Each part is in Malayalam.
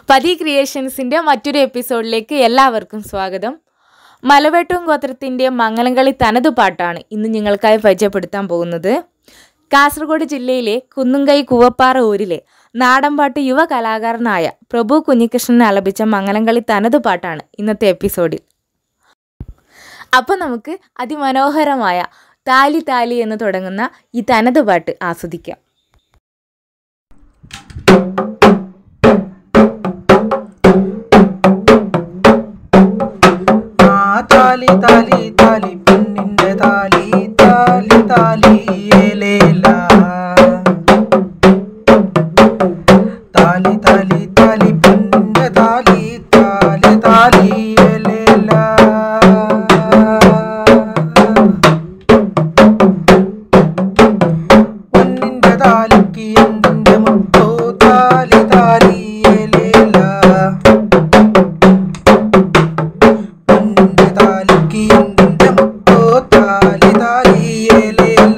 പതി ക്രിയേഷൻസിൻ്റെ മറ്റൊരു എപ്പിസോഡിലേക്ക് എല്ലാവർക്കും സ്വാഗതം മലവേട്ടവും ഗോത്രത്തിൻ്റെ മംഗലംകളി തനതു പാട്ടാണ് ഇന്ന് നിങ്ങൾക്കായി പരിചയപ്പെടുത്താൻ പോകുന്നത് കാസർഗോഡ് ജില്ലയിലെ കുന്നുംകൈ കൂവപ്പാറ ഊരിലെ നാടൻപാട്ട് യുവ കലാകാരനായ പ്രഭു കുഞ്ഞികൃഷ്ണൻ ആലപിച്ച മംഗലംകളി തനതു പാട്ടാണ് ഇന്നത്തെ എപ്പിസോഡിൽ അപ്പോൾ നമുക്ക് അതിമനോഹരമായ താലി താലി എന്ന് തുടങ്ങുന്ന ഈ തനതു പാട്ട് ആസ്വദിക്കാം ആ താലി താലി താലി പെണ്ണിന്റെ താലി താലി താലി ഏലേല താലി താലി താലി പെണ്ണിന്റെ താലി താലി താലി ഏലേല പൊന്നിന്റെ താലിക്ക് എന്തിന്റെ മുത്തോ താലി താലി ഏലേല പൊന്നിന്റെ താലിക്ക് എന്തിന്റെ മുത്തോ താലി താലിയേലേല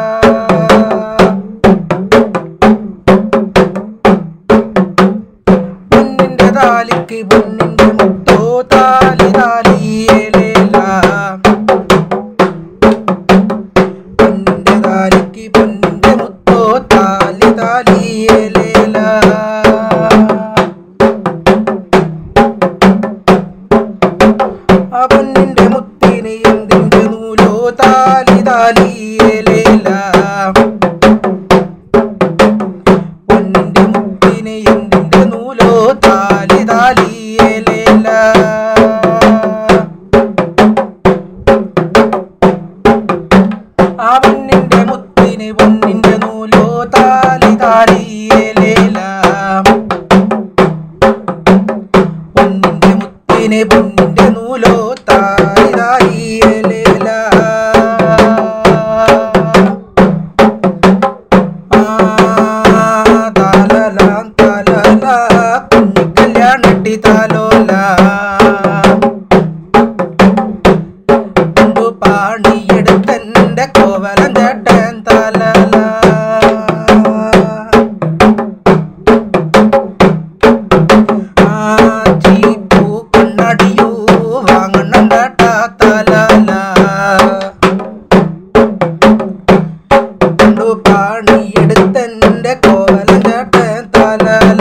പൊന്നിന്റെ താലിക്ക് പൊന്നിന്റെ മുത്തോ താലി താലിയേലേല പൊന്നിന്റെ താലിക്ക് പൊന്നിന്റെ മുത്തോ താലി താലിയേലേല അവനിന്റെ മുത്തിന് എന്തിന്റെ നൂലോ താലി താലിയേലേല പൊന്നിന്റെ മുത്തിന് എന്തിന്റെ നൂലോ താലി താലിയേലേല അവനിന്റെ മുത്തിന് പൊന്നിന്റെ നൂലോ താലി താലിയേലേല പൊന്നിന്റെ മുത്തിനെ പൊന്നിന്റെ നൂലോ തായി തായിലേല താലലാം താലല കുഞ്ഞിക്കല്യാണട്ടി താലോല കൊണ്ടു പാണിയെടുത്തെന്റെ കോവലം ചേട്ടൻ താലല ആചിപ്പൂ കണ്ണടിയൂ വാങ്ങണം കേട്ടാ തലല കൊണ്ടു പാണിയെടുത്തെന്റെ കോവലം ചേട്ടൻ തലല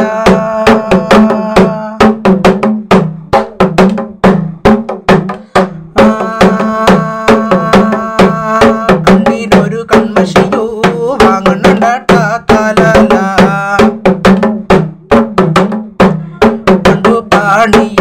കണ്ണിനൊരു കൺമഷിയൂ വാങ്ങണം കേട്ടാ തലല കണ്ടു പാണി